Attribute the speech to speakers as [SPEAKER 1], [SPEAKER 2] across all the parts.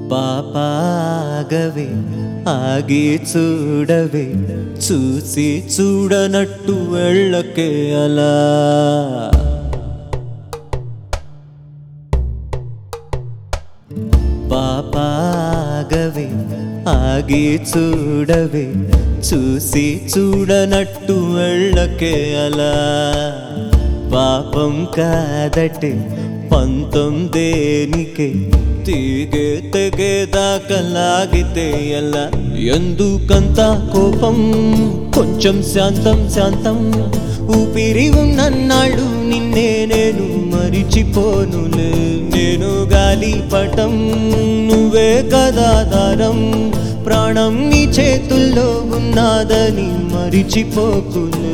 [SPEAKER 1] పాపాగవే ఆగి చూడవే చూసి చూడనట్టు వెళ్ళకే అలా పాపాగవే ఆగి చూడవే చూసి చూడనట్టు వెళ్ళకే అలా పాపం కాదటే పంతం దేనికే తీగే తెగేదాకా లాగితే ఎలా ఎందుకంత కోపం కొంచెం శాంతం శాంతం ఊపిరి ఉన్నన్నాళ్ళు నిన్నే నేను మరిచిపోనులే నేను గాలి పటం నువ్వే కదా దారం ప్రాణం నీ చేతుల్లో ఉన్నదని మరిచిపోకులే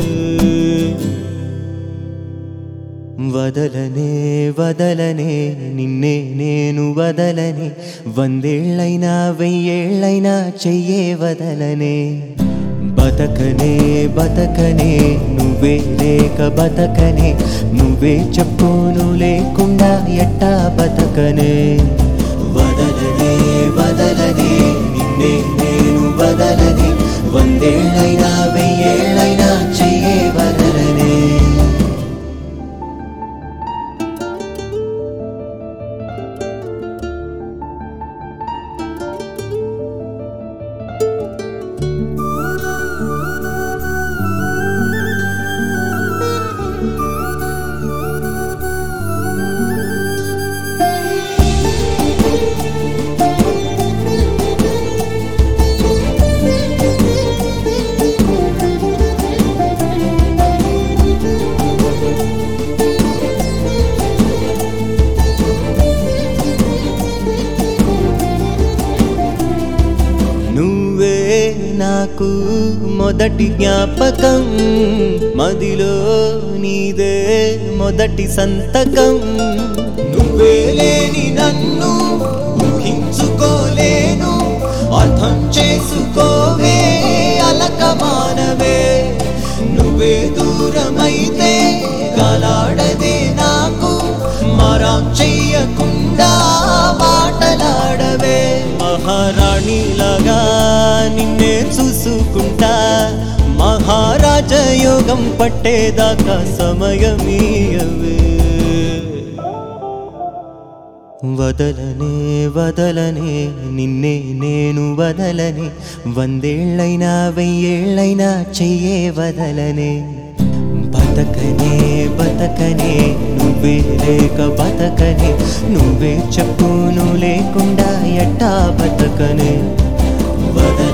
[SPEAKER 1] వదలనే వదలనే నిన్నే నేను వదలనే వందేళ్ళైనా వెయ్యేళ్ళైనా చెయ్యే వదలనే బతకనే బతకనే నువ్వే లేక బతకనే నువ్వే చెప్పును లేకుండా ఎట్టా బతకనే వదలనే వదలనే నిన్నే నేను వదలనే వందేళ్ళైనా వెయ్యేళ్ళైనా చెయ్యే వదలనే నువ్వే నాకు మొదటి జ్ఞాపకం మదిలో నీదే మొదటి సంతకం నువ్వే లేని నన్ను ఊహించుకోలేను అర్థం చేసుకోవే అలక మానవే నువ్వే దూరమైతే కాలాడదే నాకు మరాం చెయ్యకుండా మాటలాడవే మహారాణిలాగా నిన్నే చూసుకుంటా మహారాజ యోగం పట్టేదాకా సమయమీయవే వదలనే వదలనే నిన్నే నేను వదలనే వందేళ్ళైనా వెయ్యేళ్ళైనా చెయ్యే వదలనే బతకనే బతకనే నువ్వే లేక బతకనే నువ్వే చెప్పును లేకుండా ఎట్టా బతకనే వదల